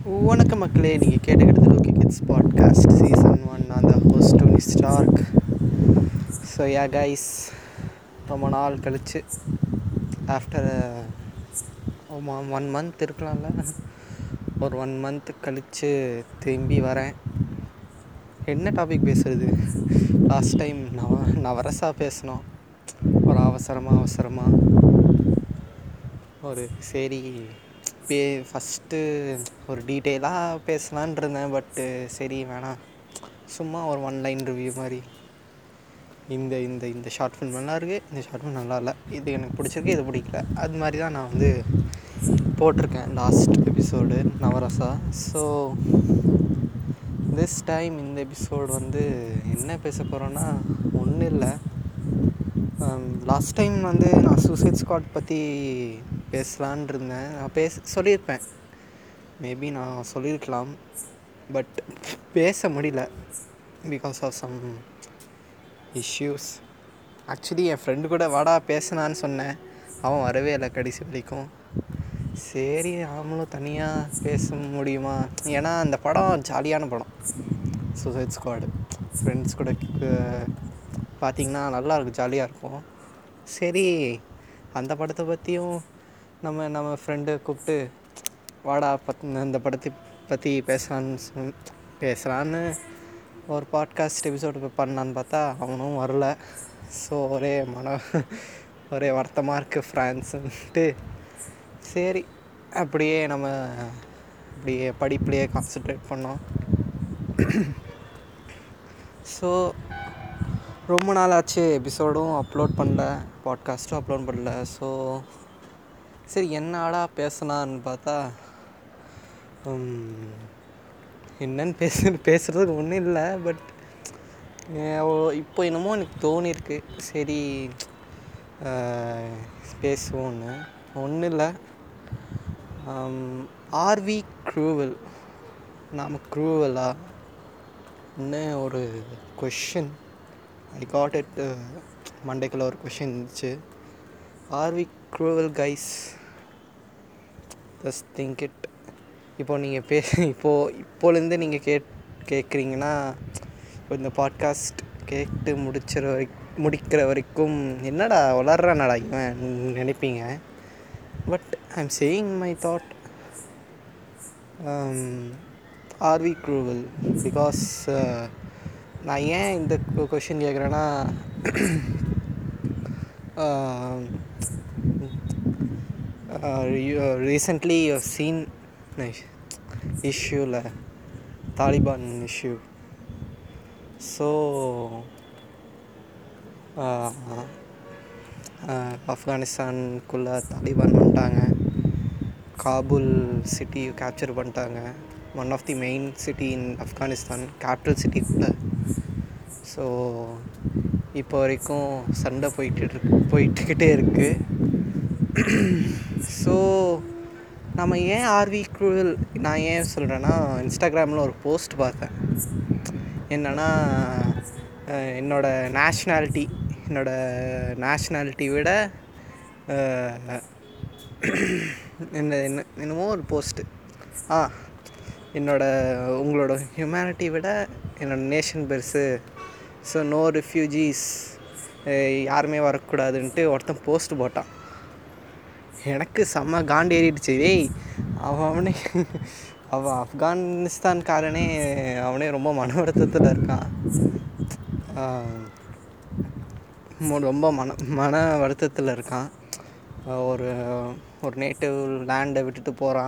வணக்கம் மக்களே நீங்கள் கேட்டுக்கிட்டது okay kids podcast season one நான் தான் host Tony Stark so yeah guys ரொம்ப நாள் கழிச்சு ஆஃப்டர் ஒன் மந்த் இருக்கலாம்ல ஒரு ஒன் மந்த் கழித்து திரும்பி வரேன் என்ன டாபிக் பேசுகிறது லாஸ்ட் டைம் நவ நவரசா பேசினோம் ஒரு அவசரமாக அவசரமாக ஒரு சரி பே ஃபஸ்ட்டு ஒரு டீட்டெயிலாக பேசலான் இருந்தேன் பட்டு சரி வேணாம் சும்மா ஒரு ஒன் லைன் ரிவ்யூ மாதிரி இந்த இந்த இந்த ஷார்ட் ஃபில்ம் நல்லா இருக்குது இந்த ஷார்ட் ஃபில்ம் நல்லா இல்லை இது எனக்கு பிடிச்சிருக்கு இது பிடிக்கல அது மாதிரி தான் நான் வந்து போட்டிருக்கேன் last episode Navarasa so this time இந்த எபிசோடு வந்து என்ன பேச போகிறோன்னா ஒன்றும் இல்லை லாஸ்ட் டைம் வந்து நான் சூசைட் ஸ்குவாட் பற்றி பேசலான் இருந்தேன் நான் பேச சொல்லியிருப்பேன் மேபி நான் சொல்லியிருக்கலாம் பட் பேச முடியல because of some issues actually என் ஃப்ரெண்டு கூட வாடா பேசினான்னு சொன்னேன் அவன் வரவே இல்லை கடைசி வரைக்கும் சரி நாமளும் தனியாக பேச முடியுமா ஏன்னா அந்த படம் ஜாலியான படம் சூசைட் ஸ்குவாடு ஃப்ரெண்ட்ஸ் கூட பார்த்திங்கன்னா நல்லாயிருக்கும் ஜாலியாக இருக்கும் சரி அந்த படத்தை பற்றியும் நம்ம நம்ம ஃப்ரெண்டு கூப்பிட்டு வாடா பத் இந்த படத்தை பற்றி பேசலான்னு சொல் பேசலான்னு ஒரு பாட்காஸ்ட் எபிசோடு பண்ணான்னு பார்த்தா அவனும் வரல ஸோ ஒரே மன ஒரே வருத்தமாக இருக்குது ஃப்ரான்ஸுன்ட்டு சரி அப்படியே நம்ம அப்படியே படிப்புலேயே கான்சன்ட்ரேட் பண்ணோம் ஸோ ரொம்ப நாள் ஆச்சு எபிசோடும் அப்லோட் பண்ணல பாட்காஸ்ட்டும் அப்லோட் பண்ணல ஸோ சரி என்னடா பேசலான்னு பார்த்தா என்னன்னு பேச பேசுகிறதுக்கு ஒன்றும் இல்லை பட் இப்போ என்னமோ எனக்கு தோணியிருக்கு சரி பேசுவோன்னு ஒன்றும் இல்லை ஆர்வி க்ரூவல் நாம் க்ரூவலா ஒரு கொஷின் ஐ காட் இட் மண்டேக்குள்ள ஒரு கொஷின் இருந்துச்சு are we cruel guys just think it இப்போது நீங்கள் பே இப்போது இப்போலேருந்து நீங்கள் கேட் கேட்குறீங்கன்னா இப்போ இந்த பாட்காஸ்ட் கேட்டு முடிச்சிற வரை முடிக்கிற வரைக்கும் என்னடா வளர்றானடா இவன் நினைப்பீங்க but I am saying my thought are we cruel because நான் ஏன் இந்த கொஷின் கேட்குறேன்னா ரீசெண்ட்லி சீன் இஷ்யூவில் தாலிபான் இஷ்யூ ஸோ ஆப்கானிஸ்தானுக்குள்ளே தாலிபான் வந்துட்டாங்க காபூல் சிட்டி கேப்சர் பண்ணிட்டாங்க one of the main city in Afghanistan capital சிட்டிக்குள்ளே ஸோ இப்போ வரைக்கும் சண்டை போயிட்டு இருக்கு போயிட்டுக்கிட்டே இருக்குது ஸோ நம்ம ஏன் ஆர்வி குரூவல் நான் ஏன் சொல்கிறேன்னா இன்ஸ்டாகிராமில் ஒரு போஸ்ட் பார்த்தேன் என்னென்னா என்னோடய நேஷ்னாலிட்டி என்னோடய நேஷ்னாலிட்டி விட என்ன என்ன என்னமோ ஒரு போஸ்ட்டு ஆ என்னோடய உங்களோட ஹியூமனிட்டி விட என்னோடய நேஷன் பெருசு ஸோ நோ ரிஃப்யூஜிஸ் யாருமே வரக்கூடாதுன்ட்டு ஒருத்தன் போஸ்ட் போட்டான் எனக்கு செம்ம காண்டு ஏறிடுச்சு ஏய் அவன் அவனே அவன் ஆப்கானிஸ்தான்காரனே அவனே ரொம்ப மன வருத்தத்தில் இருக்கான் ரொம்ப மன மன வருத்தத்தில் இருக்கான் ஒரு ஒரு நேட்டிவ் லேண்டை விட்டுட்டு போகிறான்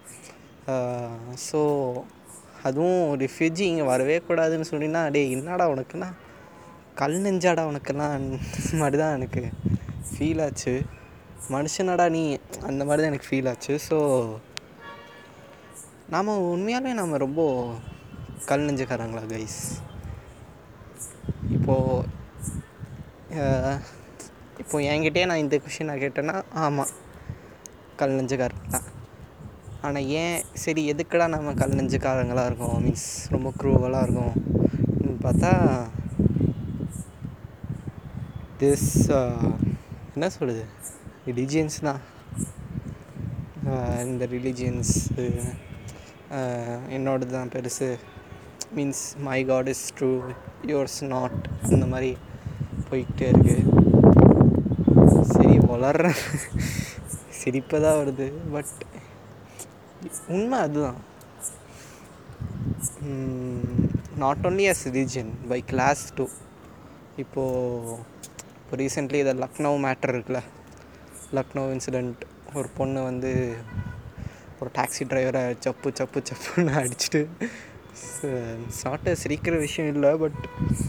ஸோ அதுவும் ரிஃப்யூஜி இங்கே வரவே கூடாதுன்னு சொன்னின்னா டே என்னடா உனக்குன்னா கல் நெஞ்சாடா உனக்கெல்லாம் மாதிரி தான் எனக்கு ஃபீல் ஆச்சு மனுஷனாடா நீ அந்த மாதிரி தான் எனக்கு ஃபீல் ஆச்சு ஸோ நாம் உண்மையாலே நாம் ரொம்ப கல் நெஞ்சுக்காரங்களா கைஸ் இப்போது இப்போ என்கிட்டே நான் இந்த கொஷின் நான் கேட்டேன்னா ஆமாம் கல் நெஞ்சுக்காரன் தான் ஆனால் ஏன் சரி எதுக்கடா நம்ம கல் நெஞ்சுக்காரங்களாக இருக்கோம் மீன்ஸ் ரொம்ப க்ரூவலாக இருக்கும் பார்த்தா திஸ் என்ன சொல்லுது ரிலீஜியன்ஸ் தான் இந்த ரிலீஜியன்ஸு என்னோடது தான் பெருசு means my God is true yours not இந்த மாதிரி போய்கிட்டே இருக்கு சரி வளர்ற சிரிப்பு தான் வருது பட் உண்மை அதுதான் not only as religion by class too இப்போது இப்போ ரீசெண்ட்லி இதை லக்னோ மேட்டர் இருக்குல்ல லக்னோ இன்சிடெண்ட் ஒரு பொண்ணு வந்து ஒரு டாக்ஸி டிரைவரை சப்பு சப்பு சப்புன்னு அடிச்சுட்டு நாட் சிரிக்கிற விஷயம் இல்லை பட்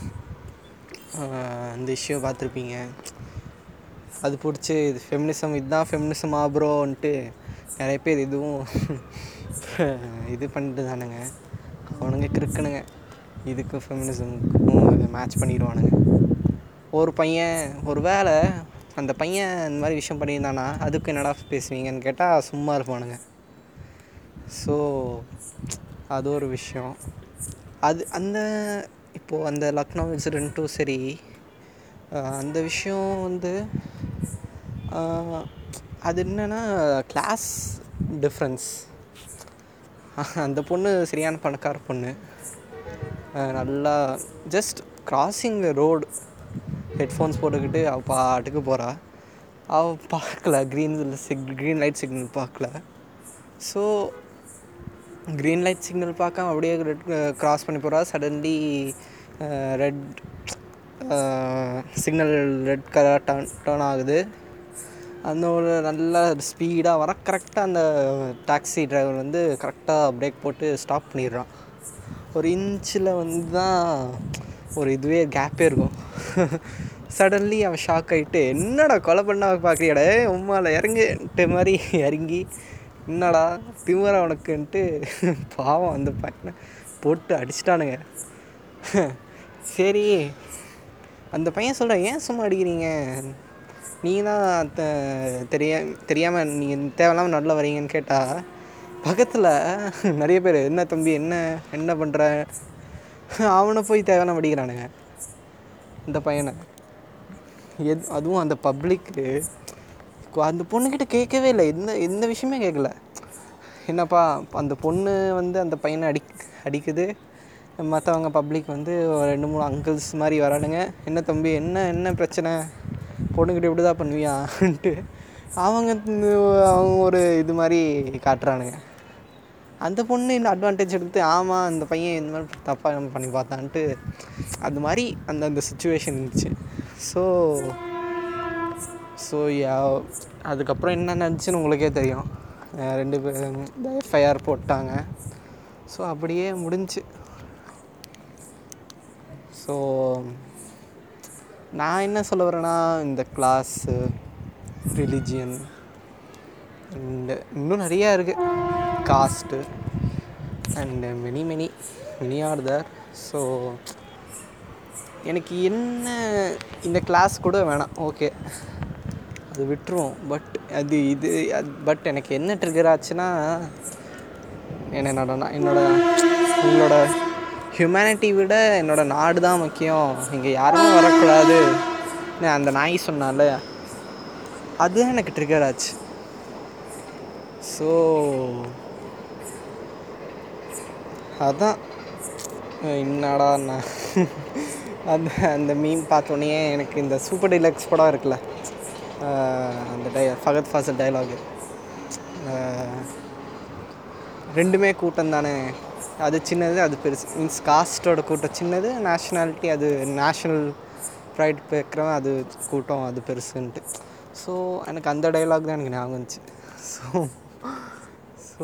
அந்த இஷ்யூ பார்த்துருப்பீங்க அது பிடிச்சி இது ஃபெமினிசம் இதுதான் ஃபெமினிசமா ப்ரோன்ட்டு நிறைய பேர் இதுவும் இது பண்ணிட்டு தானுங்க அவனுங்க கிறுக்கணுங்க இதுக்கும் ஃபெமினிசமுக்கும் மேட்ச் பண்ணிடுவானுங்க ஒரு பையன் ஒரு வேளை அந்த பையன் இந்த மாதிரி விஷயம் பண்ணியிருந்தானா அதுக்கு என்னடா பேசுவீங்கன்னு கேட்டால் சும்மா இருப்பானுங்க ஸோ அது ஒரு விஷயம் அது அந்த இப்போது அந்த லக்னோ இன்சிடெண்ட்டும் சரி அந்த விஷயம் வந்து அது என்னென்னா கிளாஸ் டிஃப்ரென்ஸ் அந்த பொண்ணு சரியான பணக்கார பொண்ணு நல்லா ஜஸ்ட் கிராஸிங் ரோடு ஹெட்ஃபோன்ஸ் போட்டுக்கிட்டு அவள் பாட்டுக்கு போகிறா அவள் பார்க்கல க்ரீன் சிக் க்ரீன் லைட் சிக்னல் பார்க்கல ஸோ க்ரீன் லைட் சிக்னல் பார்க்காம அப்படியே ரெட் க்ராஸ் பண்ணி போகிறா suddenly red signal red colour turn turn ஆகுது அந்த ஒரு நல்ல ஸ்பீடாக வர கரெக்டாக அந்த டாக்ஸி டிரைவர் வந்து கரெக்டாக பிரேக் போட்டு ஸ்டாப் பண்ணிடுறான் ஒரு இன்ச்சில் வந்து தான் ஒரு இதுவே கேப்பே இருக்கும் சடன்லி அவன் ஷாக் ஆகிட்டு என்னடா கொலை பண்ண பார்க்குறியாடா உம்மால இறங்குன்ட்டு மாதிரி இறங்கி என்னடா திமுற உனக்குன்ட்டு பாவம் அந்த பையனை போட்டு அடிச்சிட்டானுங்க சரி அந்த பையன் சொல்கிறான் ஏன் சும்மா அடிக்கிறீங்க நீங்கள் தான் த தெரியா தெரியாமல் நீங்கள் தேவையில்லாமல் நடுவில் வரீங்கன்னு கேட்டால் பக்கத்தில் நிறைய பேர் என்ன தம்பி என்ன என்ன பண்ணுற அவனை போய் தேவையில்லாம அடிக்கிறானுங்க இந்த பையனை எது அதுவும் அந்த பப்ளிக்கு அந்த பொண்ணுக்கிட்ட கேட்கவே இல்லை எந்த எந்த விஷயமே கேட்கல என்னப்பா அந்த பொண்ணு வந்து அந்த பையனை அடி அடிக்குது மற்றவங்க பப்ளிக் வந்து ஒரு ரெண்டு மூணு அங்கிள்ஸ் மாதிரி வரானுங்க என்ன தம்பி என்ன என்ன பிரச்சனை பொண்ணுக்கிட்ட இப்படி தான் பண்ணுவியான்ட்டு அவங்க அவங்க ஒரு இது மாதிரி காட்டுறானுங்க அந்த பொண்ணு இந்த அட்வான்டேஜ் எடுத்து ஆமாம் அந்த பையன் இந்த மாதிரி தப்பாக பண்ணி பார்த்தான்ட்டு அது மாதிரி அந்த அந்த சுச்சுவேஷன் இருந்துச்சு ஸோ ஸோ யா அதுக்கப்புறம் என்ன நடந்துச்சுன்னு உங்களுக்கே தெரியும் ரெண்டு பேர் எஃப்ஐஆர் போட்டாங்க ஸோ அப்படியே முடிஞ்சு ஸோ நான் என்ன சொல்ல வரேன்னா இந்த கிளாஸு ரிலிஜியன் அண்டு இன்னும் நிறையா இருக்குது cost and many many many other so எனக்கு என்ன இந்த கிளாஸ் கூட வேணாம் ஓகே அது விட்டுருவோம் பட் அது இது பட் எனக்கு என்ன ட்ரிகர் ஆச்சுன்னா என்னோட என்னோட உங்களோட ஹியூமனிட்டி விட என்னோடய நாடு தான் முக்கியம் இங்கே யாருமே வரக்கூடாது அந்த நாய் சொன்னால அதுதான் எனக்கு ட்ரிகர் ஆச்சு ஸோ அதான் என்னடா நான் அந்த அந்த மீன் பார்த்தோன்னே எனக்கு இந்த சூப்பர் டிலக்ஸ் படம் இருக்குல்ல அந்த டை ஃபகத் ஃபாசல் டைலாகு ரெண்டுமே கூட்டம் தானே அது சின்னது அது பெருசு மீன்ஸ் காஸ்ட்டோட கூட்டம் சின்னது நேஷ்னாலிட்டி அது நேஷ்னல் ப்ரைட் பேக்கிறவன் அது கூட்டம் அது பெருசுன்ட்டு ஸோ எனக்கு அந்த டைலாக் தான் எனக்கு ஞாபகம் வந்துச்சு ஸோ ஸோ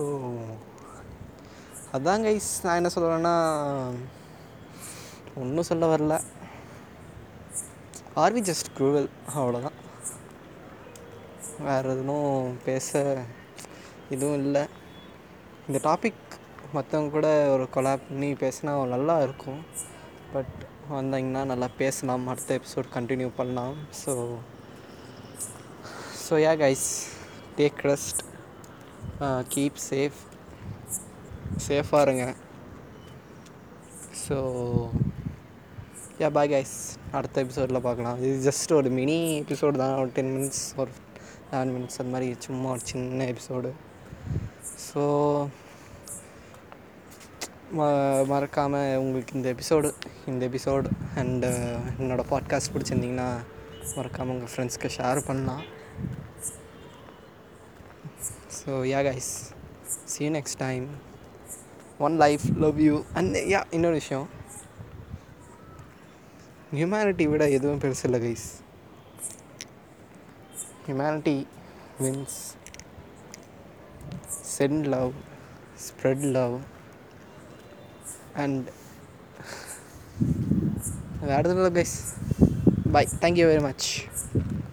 அதான் கைஸ் நான் என்ன சொல்கிறேன்னா ஒன்றும் சொல்ல வரல ஆர் வி ஜஸ்ட் க்ரூவல் அவ்வளோதான் வேறு எதுவும் பேச இதுவும் இல்லை இந்த டாபிக் மற்றவங்க கூட ஒரு கொலாப் பண்ணி பேசினா நல்லா இருக்கும் பட் வந்தாங்கன்னா நல்லா பேசலாம் அடுத்த எபிசோட் கண்டினியூ பண்ணலாம் so so yeah guys take rest keep safe சேஃபாக இருங்க ஸோ யா பாய் கைஸ் அடுத்த எபிசோடில் பார்க்கலாம் இது ஜஸ்ட் ஒரு மினி எபிசோடு தான் ஒரு டென் மினிட்ஸ் ஒரு லெவன் மினிட்ஸ் அந்த மாதிரி சும்மா ஒரு சின்ன எபிசோடு ஸோ ம மறக்காமல் உங்களுக்கு இந்த எபிசோடு இந்த எபிசோடு அண்டு என்னோடய பாட்காஸ்ட் பிடிச்சிருந்திங்கன்னா மறக்காமல் உங்கள் ஃப்ரெண்ட்ஸ்க்கு ஷேர் பண்ணலாம் so yeah guys see next time one life love you and yeah இன்னொரு விஷயம் ஹியூமனிட்டி விட எதுவும் பெருசு இல்லை guys humanity wins send love spread love and வேறு எதுவும் இல்லை guys bye thank you very much